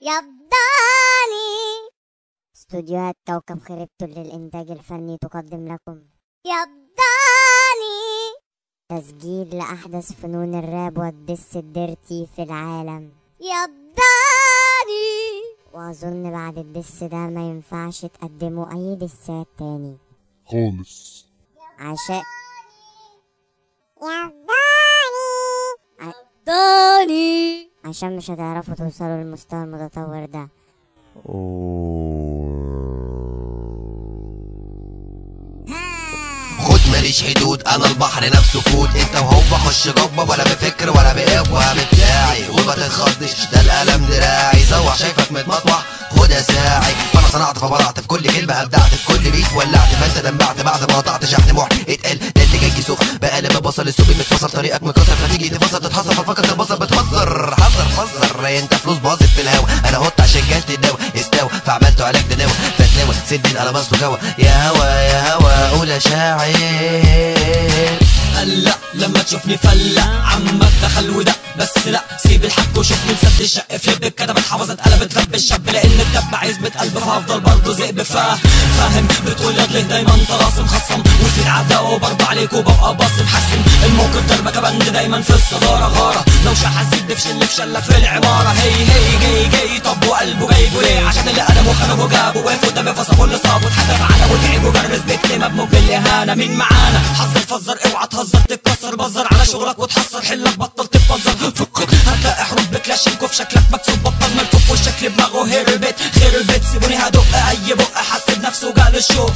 يبداني استوديوهات كوكب خريبته للإنتاج الفني تقدم لكم يبداني تسجيل لأحدث فنون الراب والدس الديرتي في العالم يبداني وأظن بعد الدس ده ما ينفعش تقدموا أي دسات تاني خالص عشان داني عشان مش هتعرفوا توصلوا للمستوى المتطور ده خد ماليش حدود انا البحر نفسه كود انت وهو بخش جوه ولا بفكر ولا بقوة بتاعي وما تتخضش ده القلم دراعي سوح شايفك متمطوح خدها ساعي فانا صنعت فبرعت في كل كلمه ابدعت في كل بيت ولعت فانت دمعت بعد ما قطعت شحن محن اتقل ده اللي جاي سخن بقى لما بصل السوبي متفصل طريقك مكسر فتيجي تفصل تتحصل ففكر البصل بتهزر حذر فزر انت فلوس باظت في الهوا انا هوت عشان كلت الدواء استوى فعملته علاج دناوة فتلاوة سد القلباس جوا يا هوا يا هوا قول يا شاعر هلا لما تشوفني فلا عمك دخل وده بس لا سيب الحق وشوفني مسد الشق في لبك كتبت حفظت قلبت رب الشاب لان الدب عزبة قلب فهفضل برضه ذئب فاه فاهم بتقول يا ليه دايما طراس مخصم وزيد عداء وبرضه عليك وببقى باص محسن الموقف دربك بند دايما في الصدارة غارة لو حسيت في شل في شلة في العمارة هي هي جاي جاي طب وقلبه جايبه ليه عشان اللي قلبه خربه جابه وقف قدامي فصبه اللي صابه اتحدف على وتعب وجرس بكتمة بموج بالاهانة مين معانا حذر فزر اوعى تهزر تتكسر بزر على شغلك وتحصر حلك بطل تتبزر فكك هتلاقي حروف بكلاشينكو في شكلك مكسوب بطل ملفوف والشكل دماغه هربت خربت سيبوني هدق اي بق حسب نفسه قال الشوف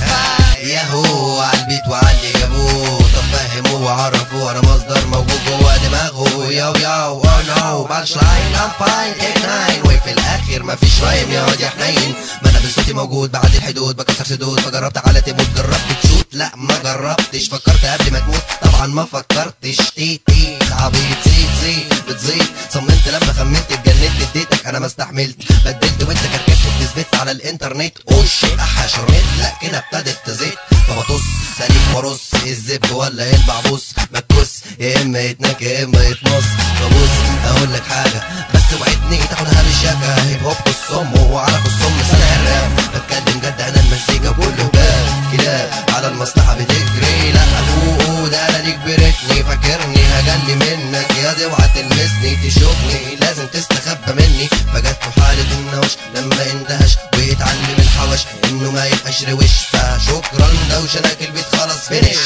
ياهو عالبيت وعاللي جابوه طب فهموه وعرفوه انا مصدر موجود جوا دماغه ياو ياو او نو بانش لاين ام فاين ايت ناين وفي الاخر مفيش رايم يا واد يا حنين ما انا بصوتي موجود بعد الحدود بكسر سدود فجربت على تموت جربت تشوت لا ما جربتش فكرت قبل ما تموت طبعا ما فكرتش تي تي عبيط زيد زيد بتزيد صممت لما خمنت اتجننت اديتك انا ما استحملت بدلت وانت كركبت بتثبت على الانترنت اوش احشرت لا كده ابتدت تزيد فبطص سليم ورص الزبد ولا البعبوس ما تكس يا اما يتنك يا اما يتمص فبص اقول لك حاجه بس وعدني تاخدها بالشكا هيب هوب الصم وعلى الصم سنة الراب بتكلم جد انا المزيكا كله باب كلاب على المصلحه بتجري لا فوق ده انا ليك برتني فاكرني هجلي منك يا دي اوعى تلمسني تشوفني لازم تستخبى مني فجت حالة النوش لما اندهش ويتعلم الحوش انه ما يبقاش روش فشكرا دوشنك البيت خلاص فينش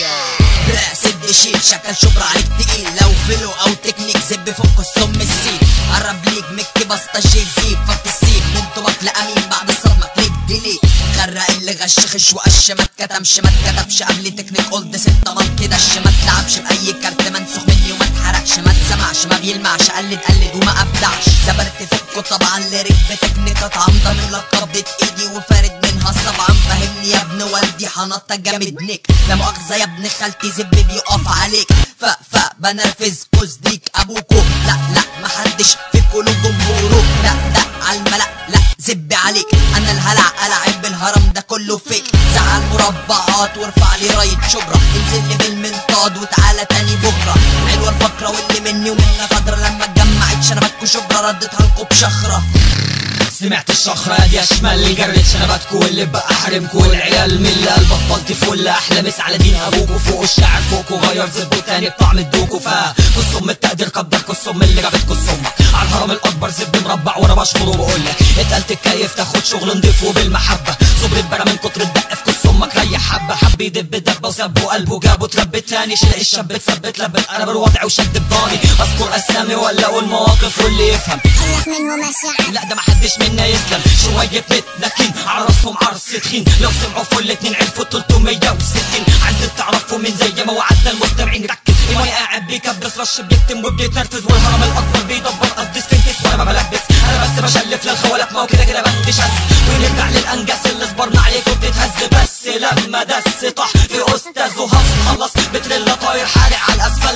لا سد شيل شكل شبر عليك تقيل لو فلو او تكنيك زب فوق السم السيل قرب ليك مكي بسطة جيزيب فك السيب من طبق لأمين بعد صدمة كليك ديليت غرق اللي غش خش وقش ما اتكتمش ما اتكتبش قبل تكنيك قلت ستة ما انكدش ما تلعبش بأي كارت منسوخ مني وما اتحرقش ما تسمعش ما بيلمعش قلد قلد وما ابدعش زبرت فكه طبعا ليريك بتكنيكة طعم ضامن لك قبضة ايدي وفارد منها طبعا فهمني يا ابن والدي حنطة جامد نيك لا مؤاخذة يا ابن خالتي زب بيقف عليك ف ف بنرفز فوز ليك ابوكو لا لا محدش في كله جمهوره لا ده عالملأ لا زب عليك انا الهلع العب بالهرم ده كله فيك زعل مربعات وارفع لي راية شبرا انزل لي بالمنطاد وتعالى تاني بكره حلوه الفقره واللي مني ومنك قدر لما اتجمعت شنباتكو شبرا رديتها لكم بشخره سمعت الشخرة دي اشمال اللي جرت شنباتكو واللي بقى حرمكو والعيال من اللي قلبك بطلت فل احلى مس على دين ابوكو فوق الشعر فوقو غير زبو تاني بطعم الدوكو فا كالصم التقدير قدركو الصم اللي جابتكو الصمة على الهرم الاكبر زب مربع وانا بشكر وبقول لك اتقلت الكيف تاخد شغل نضيف وبالمحبة صبر البرا من كتر الدق في كل امك ريح حبه حب يدب دبه وسب وقلبه جابه تربت تاني شلق الشاب اتثبت لبت قلب الوضع وشد بضاني اذكر اسامي ولا اقول مواقف واللي يفهم خلك منهم الشعر لا ده محدش منا يسلم شوية متنكين على راسهم عرس تخين لو سمعوا في الاتنين عرفوا 360 عايزين تعرفوا مين زي ما وعدنا المستمعين ركز ايماي قاعد بيكبس رش بيكتم وبيتنرفز والهرم الاكبر بيدبر قصدي سفنكس وانا ما بلبس انا بس بشلف للخوالق ما هو كده كده بندش هز ونرجع للانجاس اللي صبرنا عليه كنت تهز بس لما دس طح في استاذ وهص خلص بتريلا طاير حارق على الاسفلت ده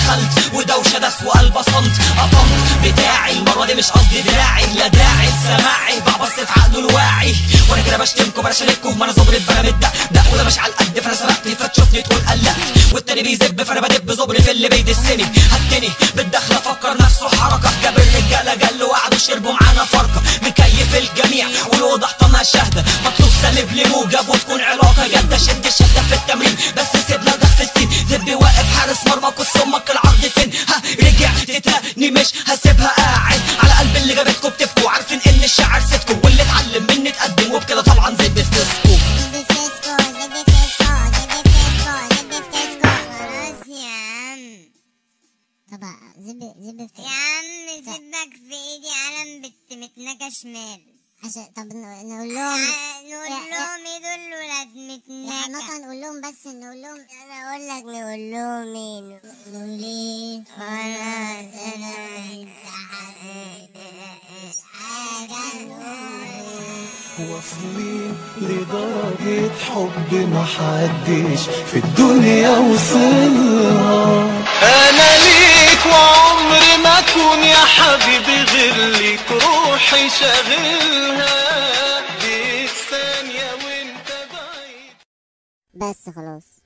دخلت ودوشة دس وقلب صمت قطمت بتاعي المرة دي مش قصدي دراعي لا داعي لسماعي بعبصت في عقله الواعي وانا كده بشتمكم بلاش اشارككم ما انا زبرت فانا متدق دق وده مش على القد فانا سرقت فتشوفني تقول قلقت والتاني بيزب فانا بدب زبري في اللي بيدسني هتني بالدخله فكر نفسه حركه جاب الرجاله جل وقعدوا شربوا معانا فرقه مكيف الجميع والوضع طنها شهده مطلوب سالب لي موجب وتكون علاقه جاده شد شده في التمرين بس سيبنا ده في السين ذبي واقف حارس مرمى كس امك العرضتين ها رجع تتاني مش هسيبها قاعد على قلب اللي جابتكم بتبكوا عارفين ان الشعر سيتكم واللي اتعلم مني اتقدم وبكده طبعا زي بفلسكم زبي فيسكو زبي فيسكو زبي فيسكو زبي فيسكو خلاص يا عم طب زب زب في يا عم سيبك في ايدي علم بنت متنكة شمال عشان طب ن- نقول لهم نقول يا- لهم ايه دول ولاد يا متنكة حماقة نقول لهم بس نقول لهم انا اقول لك نقول لهم ايه نقول ليه خلاص انا مش حاجة نقول واصلين لدرجة حب محدش في الدنيا وصلها أنا ليك وعمري ما أكون يا حبيبي غير ليك روحي شاغلها دي الثانية وانت بعيد بس خلاص